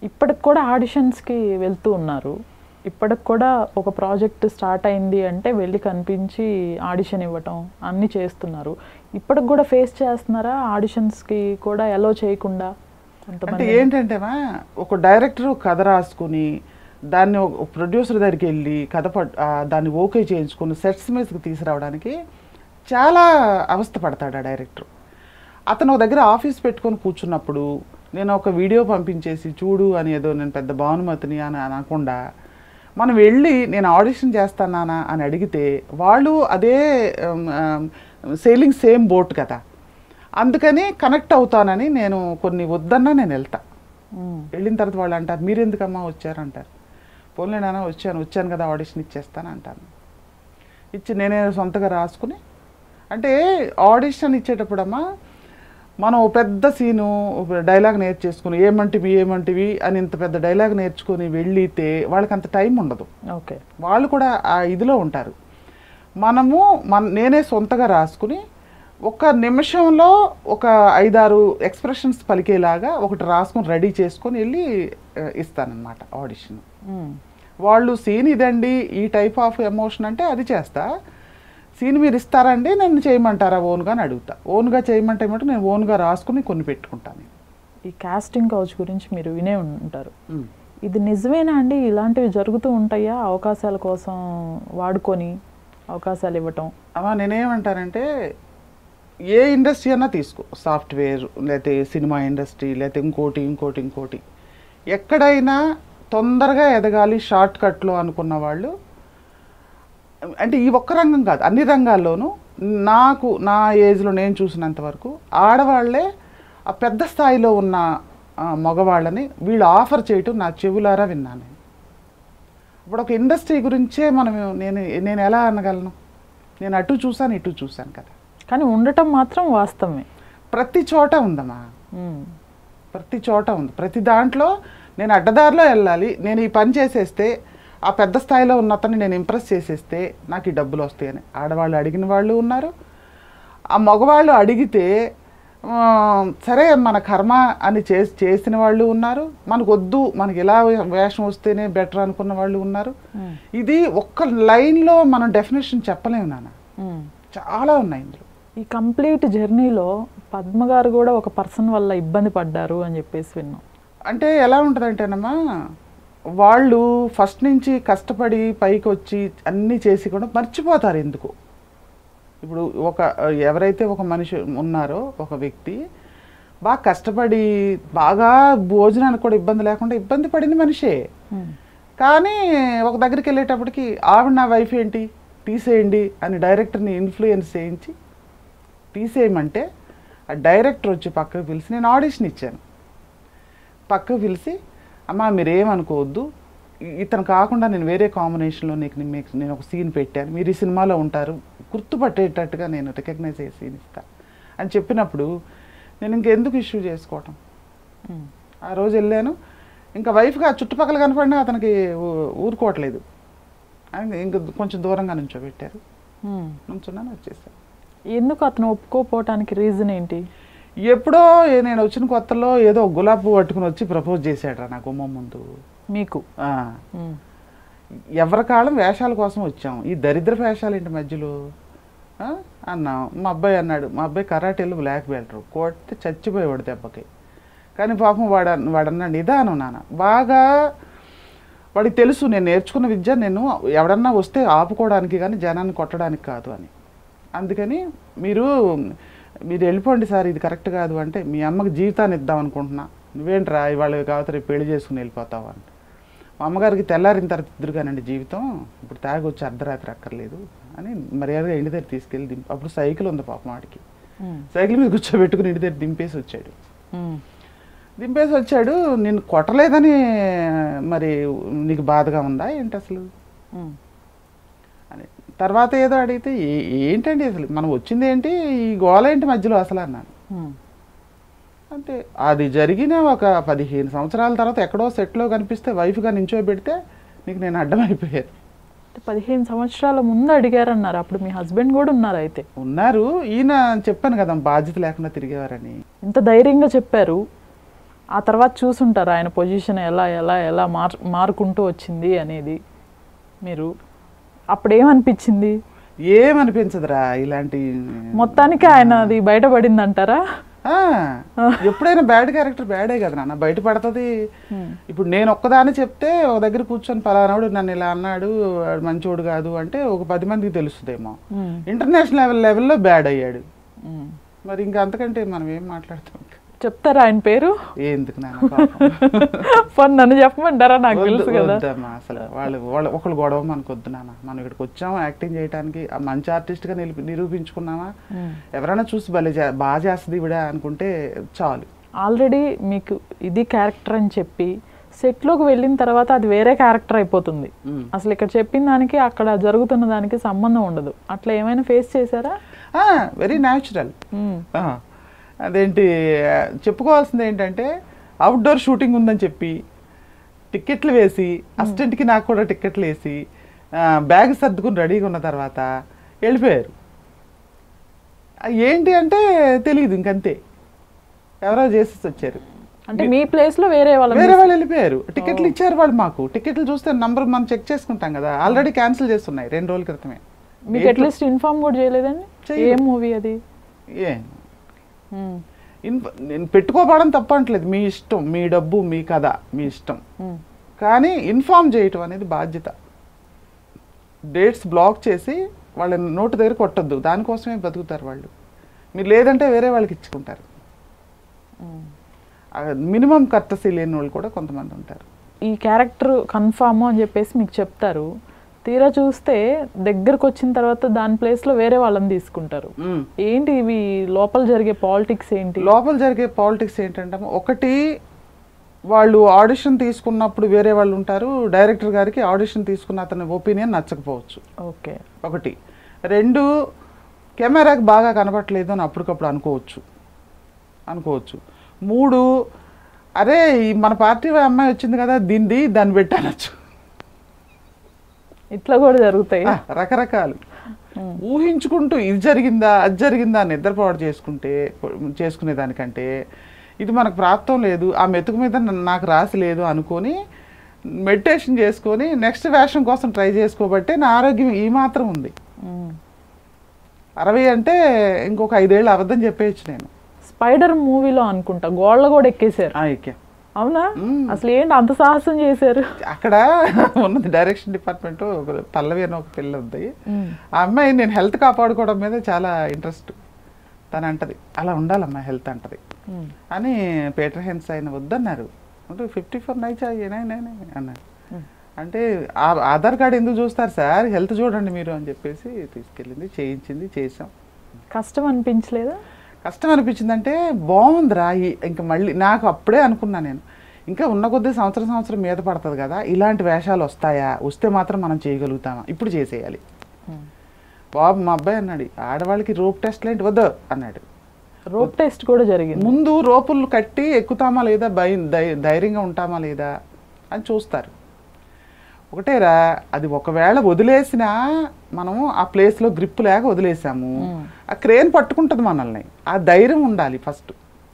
ఇప్పటికి కూడా ఆడిషన్స్కి వెళ్తూ ఉన్నారు ఇప్పటికి కూడా ఒక ప్రాజెక్ట్ స్టార్ట్ అయింది అంటే వెళ్ళి కనిపించి ఆడిషన్ ఇవ్వటం అన్నీ చేస్తున్నారు ఇప్పటికి కూడా ఫేస్ చేస్తున్నారా ఆడిషన్స్కి కూడా ఎలో చేయకుండా అంటే కొంతమంది ఏంటంటేమా ఒక డైరెక్టర్ కథ రాసుకుని దాన్ని ఒక ప్రొడ్యూసర్ దగ్గరికి వెళ్ళి కథ పట్- ఆ, దాన్ని ఓకే చేయించుకుని సెట్స్ మీదకి తీసుకురావడానికి చాలా అవస్థ పడతాడు ఆ డైరెక్టర్ అతను ఒక దగ్గర ఆఫీస్ పెట్టుకొని కూర్చున్నప్పుడు నేను ఒక వీడియో పంపించేసి చూడు అని ఏదో నేను పెద్ద భానుమతిని అని అనకుండా మనం వెళ్ళి నేను ఆడిషన్ చేస్తానా అని అడిగితే వాళ్ళు అదే సేలింగ్ సేమ్ బోట్ కదా అందుకని కనెక్ట్ అవుతానని నేను కొన్ని వద్దన్నా నేను వెళ్తా మ్మ్. వెళ్ళిన తర్వాత వాళ్ళు అంటారు మీరు ఎందుకమ్మా వచ్చారు అంటారు పోన్లే నాన్న వచ్చాను వచ్చాను కదా ఆడిషన్ ఇచ్చేస్తాను అంటాను ఇచ్చి నేనే సొంతగా రాసుకుని అంటే ఆడిషన్ ఇచ్చేటప్పుడమ్మా మనం ఓ పెద్ద సీను డైలాగ్ నేర్చేసుకుని ఏమంటివి ఏమంటివి అని ఇంత పెద్ద డైలాగ్ నేర్చుకుని వెళ్ళితే వాళ్ళకి అంత టైం ఉండదు ఓకే వాళ్ళు కూడా ఆ ఇదిలో ఉంటారు మనము మన నేనే సొంతగా రాసుకుని ఒక నిమిషంలో ఒక ఐదారు ఎక్స్ప్రెషన్స్ పలికేలాగా ఒకటి రాసుకొని రెడీ చేసుకొని వెళ్ళి ఆ, ఇస్తానన్నమాట ఆడిషన్ మ్మ్. వాళ్ళు సీన్ ఇదండి ఈ టైప్ ఆఫ్ ఎమోషన్ అంటే అది చేస్తా సీన్ మీరు ఇస్తారండి నన్ను చేయమంటారా ఓన్గా అని అడుగుతా ఓన్గా చేయమంటే ఏమంటే నేను ఓన్గా రాసుకుని కొన్ని పెట్టుకుంటాను ఈ కాస్టింగ్ కౌచ్ గురించి మీరు వినే ఉంటారు ఉమ్. ఇది నిజమేనా అండి ఇలాంటివి జరుగుతూ ఉంటాయా అవకాశాల కోసం వాడుకొని అవకాశాలు ఇవ్వటం అమ్మా నేనేమంటానంటే ఏ ఇండస్ట్రీ అన్నా తీసుకో సాఫ్ట్వేర్ లేకపోతే సినిమా ఇండస్ట్రీ లేకపోతే ఇంకోటి ఇంకోటి ఇంకోటి ఎక్కడైనా తొందరగా ఎదగాలి షార్ట్ కట్లో అనుకున్న వాళ్ళు అంటే ఈ ఒక్క రంగం కాదు అన్ని రంగాల్లోనూ నాకు నా ఏజ్లో నేను చూసినంత వరకు ఆడవాళ్లే ఆ పెద్ద స్థాయిలో ఉన్న ఆ, మగవాళ్ళని వీళ్ళు ఆఫర్ చేయటం నా చెవులారా విన్నాను నేను ఇప్పుడు ఒక ఇండస్ట్రీ గురించే మనం నేను నేను ఎలా అనగలను నేను అటు చూసాను ఇటు చూసాను కదా కానీ ఉండటం మాత్రం వాస్తవమే ప్రతి చోట ఉందమ్మా మ్మ్. ప్రతి చోట ఉంది ప్రతి దాంట్లో నేను అడ్డదారిలో వెళ్ళాలి నేను ఈ పని చేసేస్తే ఆ పెద్ద స్థాయిలో ఉన్న అతన్ని నేను ఇంప్రెస్ చేసేస్తే నాకు ఈ డబ్బులు వస్తాయని ఆడవాళ్ళు అడిగిన వాళ్ళు ఉన్నారు ఆ మగవాళ్ళు అడిగితే ఆ, సరే మన కర్మ అని చేసి చేసిన వాళ్ళు ఉన్నారు మనకు వద్దు మనకి ఇలా వేషం వస్తేనే బెటర్ అనుకున్న వాళ్ళు ఉన్నారు మ్మ్. ఇది ఒక్క లైన్లో మనం డెఫినేషన్ చెప్పలేము నాన్న మ్మ్. చాలా ఉన్నాయి ఇందులో ఈ కంప్లీట్ జర్నీలో పద్మ గారు కూడా ఒక పర్సన్ వల్ల ఇబ్బంది పడ్డారు అని చెప్పేసి విన్నాం అంటే ఎలా ఉంటుందంటేనమ్మా వాళ్ళు ఫస్ట్ నుంచి కష్టపడి పైకి వచ్చి అన్నీ చేసి కూడా మర్చిపోతారు ఎందుకు ఇప్పుడు ఒక ఎవరైతే ఒక మనిషి ఉన్నారో ఒక వ్యక్తి బాగా కష్టపడి బాగా భోజనానికి కూడా ఇబ్బంది లేకుండా ఇబ్బంది పడిన మనిషే మ్మ్. కానీ ఒక దగ్గరికి వెళ్ళేటప్పటికి ఆవిడ నా వైఫ్ ఏంటి తీసేయండి అని డైరెక్టర్ని ఇన్ఫ్లుయెన్స్ చేయించి తీసేయమంటే ఆ డైరెక్టర్ వచ్చి పక్కకు పిలిచి నేను ఆడిషన్ ఇచ్చాను పక్కకు పిలిచి అమ్మా మీరేమనుకోవద్దు ఇ- ఇతను కాకుండా నేను వేరే కాంబినేషన్లో నీకు ని- మీకు నేను ఒక సీన్ పెట్టాను మీరు ఈ సినిమాలో ఉంటారు గుర్తుపట్టేటట్టుగా నేను రికగ్నైజ్ చేసి సీన్ ఇస్తా అని చెప్పినప్పుడు నేను ఇంకెందుకు ఇష్యూ చేసుకోవటం మ్మ్. ఆ రోజు వెళ్ళాను ఇంకా వైఫ్గా చుట్టుపక్కల కనపడినా అతనికి ఊ- ఊరుకోవట్లేదు ఆయన ఇంకా కొంచెం దూరంగా నుంచోబెట్టారు మ్మ్. నుంచున్నాను వచ్చేసాను ఎందుకు అతను ఒప్పుకోపోవటానికి రీజన్ ఏంటి ఎప్పుడో ఏ- నేను వచ్చిన కొత్తలో ఏదో గులాబీ పువ్వు పట్టుకుని వచ్చి ప్రపోజ్ చేశాడు నా గుమ్మం ముందు మీకు ఆ, మ్మ్. ఎవరి కాలం వేషాల కోసం వచ్చాం ఈ దరిద్ర వేషాలు ఏంటి మధ్యలో ఆ? అన్నాం మా అబ్బాయి అన్నాడు మా అబ్బాయి కరాటేలు బ్లాక్ బెల్ట్ కొడితే చచ్చిపోయేవాడు దెబ్బకి కానీ పాపం వాడు అన్న- వాడు అన్నాడు నిదానం నాన్న బాగా వాడికి తెలుసు నేను నేర్చుకున్న విద్య నేను ఎవడన్నా వస్తే ఆపుకోవడానికి కానీ జనాన్ని కొట్టడానికి కాదు అని అందుకని మీరు మీరు వెళ్ళిపోండి సార్ ఇది కరెక్ట్ కాదు అంటే మీ అమ్మకి జీవితాన్ని ఇద్దాం అనుకుంటున్నా నువ్వేంట్రా ఇవాళ కాకపోతే రేపు పెళ్లి చేసుకుని వెళ్ళిపోతావు అంటే మా అమ్మగారికి తెల్లారిన తర్వాత ఇద్దరుగానండి జీవితం ఇప్పుడు తాగి వచ్చి అర్ధరాత్రి అక్కర్లేదు అని మర్యాదగా ఇంటి దగ్గర తీసుకెళ్ళి దింపి అప్పుడు సైకిల్ ఉంది పాపం వాడికి మ్మ్. సైకిల్ మీద కూర్చోబెట్టుకుని ఇంటి దగ్గర దింపేసి వచ్చాడు మ్మ్. దింపేసి వచ్చాడు నేను కొట్టలేదని మరి నీకు బాధగా ఉందా ఏంటి అసలు మ్మ్. అని తర్వాత ఏదో అడిగితే "ఏ- ఏంటండి అసలు మనం వచ్చింది ఏంటి ఈ గోల ఏంటి మధ్యలో అసలు అన్నాను మ్మ్. అంటే అది జరిగిన ఒక పదిహేను సంవత్సరాల తర్వాత ఎక్కడో సెట్లో కనిపిస్తే వైఫ్గా నించోబెడితే నీకు నేను అడ్డమైపోయాను అంటే పదిహేను సంవత్సరాల ముందు అడిగారన్నారు అప్పుడు మీ హస్బెండ్ కూడా ఉన్నారు అయితే ఉన్నారు ఈయన చెప్పాను కదా బాధ్యత లేకుండా తిరిగేవారని ఇంత ధైర్యంగా చెప్పారు ఆ తర్వాత చూసుంటారు ఆయన పొజిషన్ ఎలా ఎలా ఎలా మార్ మారుకుంటూ వచ్చింది అనేది మీరు అప్పుడు ఏమనిపించింది ఏమనిపించదురా ఇలాంటి మొత్తానికి ఆయన అది బయటపడింది అంటారా ఆ, ఎప్పుడైనా బ్యాడ్ క్యారెక్టర్ బ్యాడే కదా నాన్న బయట పడుతుంది ఇప్పుడు నేను ఒక్కదాన్ని చెప్తే ఒక దగ్గర కూర్చొని పలానాడు నన్ను ఇలా అన్నాడు వాడు మంచోడు కాదు అంటే ఒక పది మందికి తెలుస్తుందేమో ఇంటర్నేషనల్ లెవెల్ లెవెల్లో బ్యాడ్ అయ్యాడు మరి ఇంకా అంతకంటే మనం ఏం మాట్లాడతాం ఇంకా? చెప్తారా ఆయన పేరు ఎందుకు నాన్న పాపం. పోనీ నన్ను చెప్పమంటారా నాకు వద్దు, తెలుసు కదా వద్దమ్మా అసలు వాళ్ళు వాళ్ళు ఒకళ్ళు గొడవ మనకు వద్దు నాన్న మనం ఇక్కడికి వచ్చాము యాక్టింగ్ చేయడానికి ఆ మంచి ఆర్టిస్ట్గా నిలిపి నిరూపించుకున్నామా ఎవరైనా చూసి భలే చే- బాగా చేస్తుంది ఇవిడ అనుకుంటే చాలు ఆల్రెడీ మీకు ఇది క్యారెక్టర్ అని చెప్పి సెట్లోకి వెళ్ళిన తర్వాత అది వేరే క్యారెక్టర్ అయిపోతుంది మ్మ్. అసలు ఇక్కడ చెప్పిన దానికి అక్కడ జరుగుతున్న దానికి సంబంధం ఉండదు అట్లా ఏమైనా ఫేస్ చేశారా వెరీ న్యాచురల్ మ్మ్. అదేంటి ఆ, చెప్పుకోవాల్సింది ఏంటంటే అవుట్డోర్ షూటింగ్ ఉందని చెప్పి టికెట్లు వేసి అసిస్టెంట్కి నాకు కూడా టికెట్లు వేసి ఆ, బ్యాగ్ సర్దుకుని రెడీగా ఉన్న తర్వాత వెళ్ళిపోయారు ఆ, ఏంటి అంటే తెలియదు ఇంకంతే ఎవరో చేసేసి వచ్చారు అంటే మీ ప్లేస్ లో వేరే వాళ్ళ వేరే వాళ్ళు వెళ్ళిపోయారు టికెట్లు ఇచ్చారు వాళ్ళు మాకు టికెట్లు చూస్తే నంబర్ మనం చెక్ చేసుకుంటాం కదా ఆల్రెడీ క్యాన్సిల్ చేస్తున్నాయి రెండు రోజుల క్రితమే మీకు అట్లీస్ట్ ఇన్ఫార్మ్ కూడా చేయలేదండి చేయలేదు. ఏం మూవీ అది ఏ ఇన్ఫ నేను పెట్టుకోవడం తప్పట్లేదు మీ ఇష్టం మీ డబ్బు మీ కథ మీ ఇష్టం కానీ ఇన్ఫార్మ్ చేయటం అనేది బాధ్యత డేట్స్ బ్లాక్ చేసి వాళ్ళ నోటు దగ్గర కొట్టద్దు దానికోసమే బతుకుతారు వాళ్ళు మీరు లేదంటే వేరే వాళ్ళకి ఇచ్చుకుంటారు మినిమం కర్తసీ లేని వాళ్ళు కూడా కొంతమంది ఉంటారు ఈ క్యారెక్టర్ కన్ఫామ్ అని చెప్పేసి మీకు చెప్తారు తీరా చూస్తే దగ్గరకు వచ్చిన తర్వాత దాని ప్లేస్ లో వేరే వాళ్ళని తీసుకుంటారు మ్మ్. ఏంటి ఇవి లోపల జరిగే పాలిటిక్స్ ఏంటి లోపల జరిగే పాలిటిక్స్ ఏంటంటే ఒకటి వాళ్ళు ఆడిషన్ తీసుకున్నప్పుడు వేరే వాళ్ళు ఉంటారు డైరెక్టర్ గారికి ఆడిషన్ తీసుకున్న అతని ఒపీనియన్ నచ్చకపోవచ్చు ఓకే ఒకటి రెండు కెమెరాకి బాగా కనపట్లేదు అని అప్పటికప్పుడు అనుకోవచ్చు అనుకోవచ్చు మూడు అరే ఈ మన పార్టీ అమ్మాయి వచ్చింది కదా దీన్ని దాన్ని పెట్టనొచ్చు ఇట్లా కూడా జరుగుతాయి ఆ, రకరకాలు ఊహించుకుంటూ ఇది జరిగిందా అది జరిగిందా అని నిద్రపాటు చేసుకుంటే చేసుకునే దానికంటే ఇది మనకు ప్రాప్తం లేదు ఆ మెతుకు మీద నన్ను- నాకు రాసి లేదు అనుకొని మెడిటేషన్ చేసుకొని నెక్స్ట్ వేషం కోసం ట్రై చేసుకోబట్టే నా ఆరోగ్యం ఈ మాత్రం ఉంది మ్మ్. అరవై అంటే ఇంకొక ఐదేళ్ళు అబద్ధం చెప్పేయచ్చు నేను స్పైడర్ మూవీలో అనుకుంటా గోళ్ళ కూడా ఎక్కేశారు ఆ, ఎక్కా అవునా మ్మ్. అసలు ఏంటి అంత సాహసం చేశారు అక్కడ ఉన్నది డైరెక్షన్ డిపార్ట్మెంట్ ఒక పల్లవి అని ఒక పిల్ల ఉంది మ్మ్. ఆ అమ్మాయి నేను హెల్త్ కాపాడుకోవడం మీద చాలా ఇంట్రెస్ట్ తను అంటది అలా ఉండాలమ్మా హెల్త్ అంటది మ్మ్. అని పీటర్ హెన్స్ ఆయన వద్దన్నారు అంటే ఫిఫ్టీ ఫోర్ నైచా అన్నారు అంటే ఆ- ఆధార్ కార్డు ఎందుకు చూస్తారు సార్ హెల్త్ చూడండి మీరు అని చెప్పేసి తీసుకెళ్ళింది చేయించింది చేసాం కష్టం అనిపించలేదా కష్టం అనిపించిందంటే బాగుందిరా ఈ- ఇంకా మళ్ళీ నాకు అప్పుడే అనుకున్నా నేను ఇంకా ఉన్న కొద్దీ సంవత్సరం సంవత్సరం మీద పడుతుంది కదా ఇలాంటి వేషాలు వస్తాయా వస్తే మాత్రం మనం చేయగలుగుతామా ఇప్పుడు చేసేయాలి మ్మ్. బాబు మా అబ్బాయి అన్నాడు ఆడవాళ్ళకి రోప్ టెస్ట్లు ఏంటి వద్దు అన్నాడు రోప్ టెస్ట్ కూడా జరిగింది ముందు రోపులు కట్టి ఎక్కుతామా లేదా భయం ధై- ధైర్యంగా ఉంటామా లేదా అని చూస్తారు ఒకటేరా అది ఒకవేళ వదిలేసినా మనము ఆ ప్లేస్లో గ్రిప్ లేక వదిలేసాము మ్మ్. ఆ క్రేన్ పట్టుకుంటుంది మనల్ని ఆ ధైర్యం ఉండాలి ఫస్ట్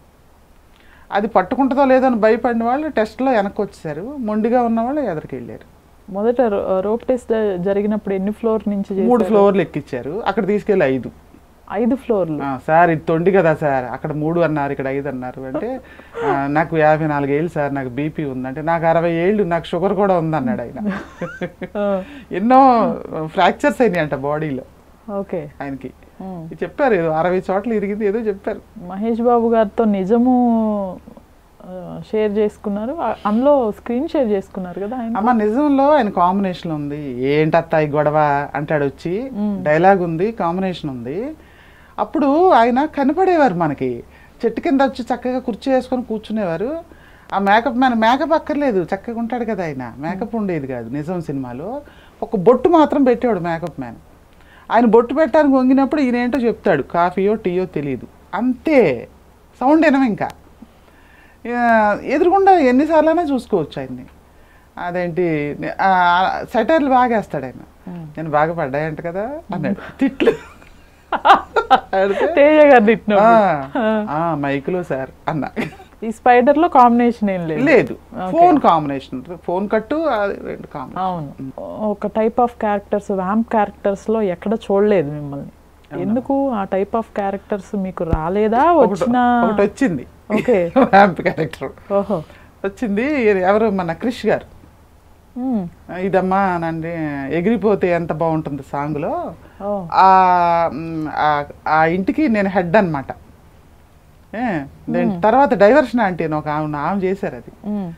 అది పట్టుకుంటుందో లేదో అని భయపడిన వాళ్ళు టెస్ట్లో వెనక్కి వచ్చేసారు మొండిగా ఉన్న వాళ్ళు ఎదరికి వెళ్ళారు మొదట రోప్ టెస్ట్ జరిగినప్పుడు ఎన్ని ఫ్లోర్ నుంచి మూడు చేశారు? ఫ్లోర్లు ఎక్కిచ్చారు అక్కడ తీసుకెళ్ళి ఐదు ఐదు ఫ్లోర్లు ఆ, సార్ ఇది తొండి కదా సార్ అక్కడ మూడు అన్నారు ఇక్కడ ఐదు అన్నారు అంటే ఆ, నాకు యాభై నాలుగు ఏళ్ళు సార్ నాకు బీపీ ఉంది అంటే నాకు అరవై ఏళ్ళు నాకు షుగర్ కూడా ఉంది అన్నాడు ఆయన ఆ, ఎన్నో ఫ్రాక్చర్స్ అయినాయి అంట బాడీలో ఓకే ఆయనకి మ్మ్. ఇది చెప్పారు ఏదో అరవై చోట్ల ఇరిగింది ఏదో చెప్పారు మహేష్ బాబు గారితో నిజము ఆ, షేర్ చేసుకున్నారు ఆ- అందులో స్క్రీన్ షేర్ చేసుకున్నారు కదా ఆయన అమ్మ నిజంలో ఆయన కాంబినేషన్ ఉంది ఏంటత్తా ఈ గొడవ అంటాడు వచ్చి మ్మ్. డైలాగ్ ఉంది కాంబినేషన్ ఉంది అప్పుడు ఆయన కనపడేవారు మనకి చెట్టు కింద వచ్చి చక్కగా కుర్చీ వేసుకొని కూర్చునేవారు ఆ మేకప్ మ్యాన్ మేకప్ అక్కర్లేదు చక్కగా ఉంటాడు కదా ఆయన మేకప్ ఉండేది కాదు నిజం సినిమాలో ఒక బొట్టు మాత్రం పెట్టాడు మేకప్ మ్యాన్ ఆయన బొట్టు పెట్టడానికి వంగినప్పుడు ఈయన ఏంటో చెప్తాడు కాఫీయో టీయో తెలియదు అంతే సౌండ్ వినం ఇంకా ఆ, ఎదురుగుండా ఎన్నిసార్లైనా చూసుకోవచ్చు ఆయన్ని అదేంటి సెటైర్లు బాగా వేస్తాడు ఆయన మ్మ్. నేను బాగా పడ్డాయంట కదా అన్నాడు తిట్లు అడిగితే, తేజ గారు తిట్టినప్పుడు. "ఆ, ఆ, మైకులో సార్ అన్న ఈ స్పైడర్ లో కాంబినేషన్ ఏం లేదు లేదు Okay. ఫోన్ కాంబినేషన్ ఫోన్ కట్టు అది రెండు కాంబినేషన్ అవును ఒక type of characters vamp characters లో ఎక్కడ చూడలేదు మిమ్మల్ని ఎందుకు ఆ టైప్ ఆఫ్ క్యారెక్టర్స్ మీకు రాలేదా వచ్చిన ఒకటి వచ్చింది ఓకే ర్యాంప్ క్యారెక్టర్ ఓహో వచ్చింది ఎవరు మన క్రిష్ గారు మ్మ్. ఇదమ్మా నండి ఎగిరిపోతే ఎంత బాగుంటుంది సాంగ్లో ఓ ఆ మ్, ఆ- ఆ ఇంటికి నేను హెడ్ అనమాట తర్వాత డైవర్షన్ ఆంటీ అని ఒక ఆమె ఆమె చేశారు అది మ్మ్.